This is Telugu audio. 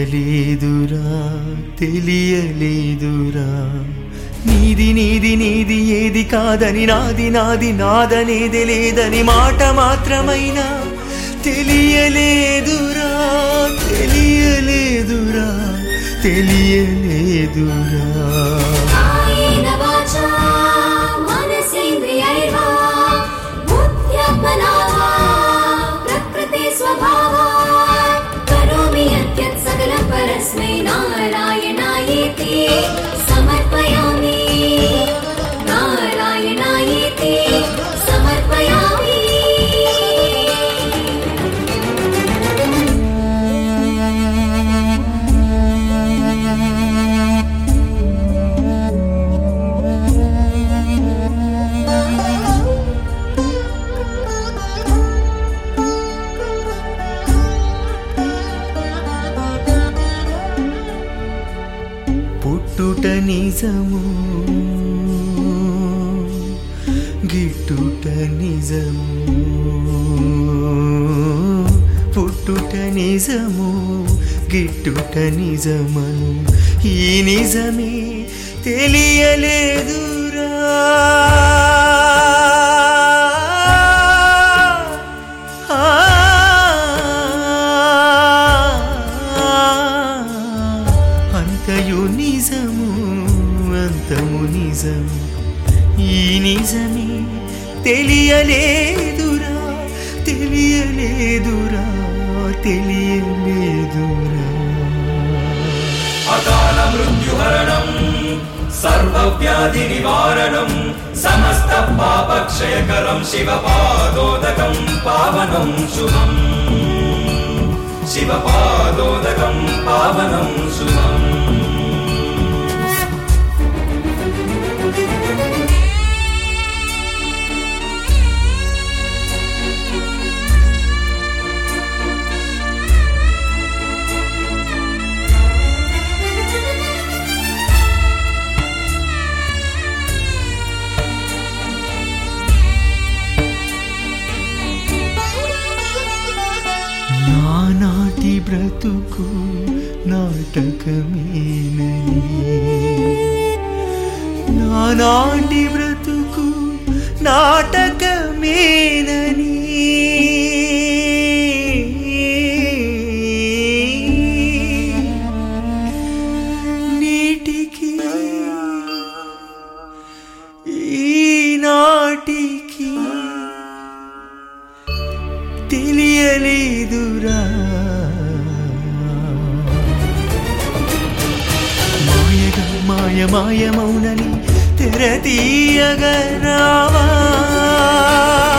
తెలియలేదురా తెలియలేదురా నీది నీది నీది ఏది కాదని నాది నాది నాదనేది లేదని మాట మాత్రమైనా తెలియలేదురా తెలియలేదురా తెలియలేదురా కాయేన వాచా మనసేంద్రియైర్వా బుద్ధ్యాత్మనా వా ప్రకృతి స్వభావాत् కరోమి యత్యత్ సకలం పరస్మై నారాయణాయేతి సమర్పయామి నారాయణాయేతి సమర్పయామి పుట్టుట నిజము గిట్టుట నిజము పుట్టుట నిజము గిట్టుట నిజమను ఈ నిజమే తెలియలేదురా అంతయు నిజము అంతము నిజము ఈ నిజమే తెలియలేదురా తెలియలేదురా తెలియలేదురా అకాల మృత్యుహరణం సర్వవ్యాధి నివారణం సమస్త పాపక్షయకరం శివ పాదోదకం పావనం శుభం శివ పాదోదకం పావనం శుభం నానాటి బ్రతుకు నాటకమేనని నానాటి బ్రతుకు నాటకమేనని నీటికి ఈనాటికి తెలియలేదురా మాయగా మాయ మాయమౌనని తెర తీయగరావా